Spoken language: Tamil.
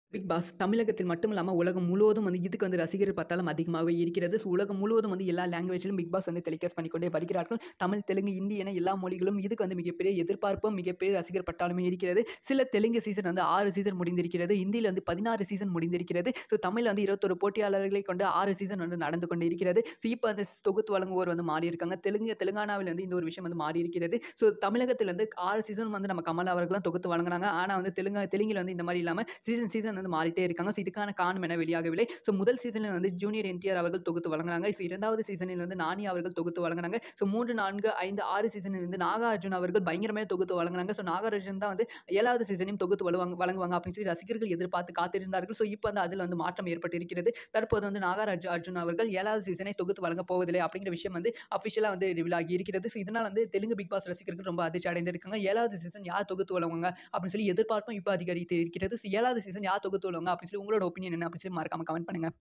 பிக் பாஸ் தமிழகத்தில் மட்டும் இல்லாம உலகம் முழுவதும் வந்து இதுக்கு வந்து ரசிகர் பட்டாளம் அதிகமாகவே இருக்கிறது. ஸோ உலகம் முழுவதும் வந்து எல்லா லாங்குவேஜ்லும் பிக் பாஸ் வந்து டெலிகாஸ்ட் பண்ணிக்கொண்டே வருகிறார்கள். தமிழ், தெலுங்கு, ஹிந்தி என எல்லா மொழிகளும் இதுக்கு வந்து மிகப்பெரிய எதிர்பார்ப்பும், மிகப்பெரிய ரசிகர் பட்டாளமே இருக்கிறது. சில தெலுங்கு சீசன் வந்து 6 சீசன் முடிந்திருக்கிறது. ஹிந்தியில வந்து 16 சீசன் முடிந்திருக்கிறது. ஸோ தமிழ்ல வந்து 21 போட்டியாளர்களை கொண்ட 6 சீசன் வந்து நடந்து கொண்டு இருக்கிறது. ஸோ இப்ப அந்த தொகுத்து வழங்குவோர் வந்து மாறியிருக்காங்க. தெலுங்கு தெலுங்கானாவில் வந்து இந்த ஒரு விஷயம் வந்து மாறியிருக்கிறது. ஸோ தமிழகத்தில வந்து 6 சீசன் வந்து நம்ம கமல் அவர்கள் தான் தொகுத்து வழங்குனாங்க. ஆனா வந்து தெலுங்கா தெலுங்குல வந்து இந்த மாரி இல்லாம சீசன் சீசன் வந்து மாறிட்டே இருக்காங்க. ஸோ இதுக்கான காரணம் என வெளியாகவில்லை. ஸோ முதல் சீசன்ல வந்து ஜூனியர் என்டிஆர் அவர்கள் தொகுத்து வழங்குனாங்க. ஸோ 2வது சீசனில் வந்து நானி அவர்கள் தொகுத்து வழங்குனாங்க. ஸோ 3, 4, 5, 6 சீசனில் வந்து நாகார்ஜுன் அவர்கள் பயங்கரமே தொகுத்து வழங்குனாங்க. ஸோ நாகார்ஜுன் தான் வந்து 7வது சீசனையும் தொகுத்து வழுவாங்க வழங்குவாங்க அப்படின்னு சொல்லி ரசிகர்கள் எதிர்பார்த்து காத்திருந்தார்கள். ஸோ இப்ப வந்து அதில வந்து மாற்றம் ஏற்பட்டு இருக்கிறது. தற்போது வந்து நாகார்ஜு அர்ஜுன் அவர்கள் 7வது சீசனை தொகுத்து வழங்கப் போவதில்லை அப்படிங்கிற விஷயம் வந்து அஃபிஷியலா வந்து ரிவீல் ஆகி இருக்கிறது. ஸோ இதனால வந்து தெலுங்கு பிக் பாஸ் ரசிகர்கள் ரொம்ப அதிர்ச்சி அடைந்திருக்காங்க. 7வது சீசன் யார் தொகுத்து வழங்குவாங்க அப்படின்னு சொல்லி எதிர்பார்ப்பும் இப்ப அதிகரித்து இருக்கிறது. ஸோ 7வது சீசன் யார் தொகுத்து வழங்குவாங்க அப்படின்னு சொல்லி உங்களோட ஒப்பீனியன் என்ன அப்படின்னு சொல்லி மறக்காம கமெண்ட் பண்ணுங்க.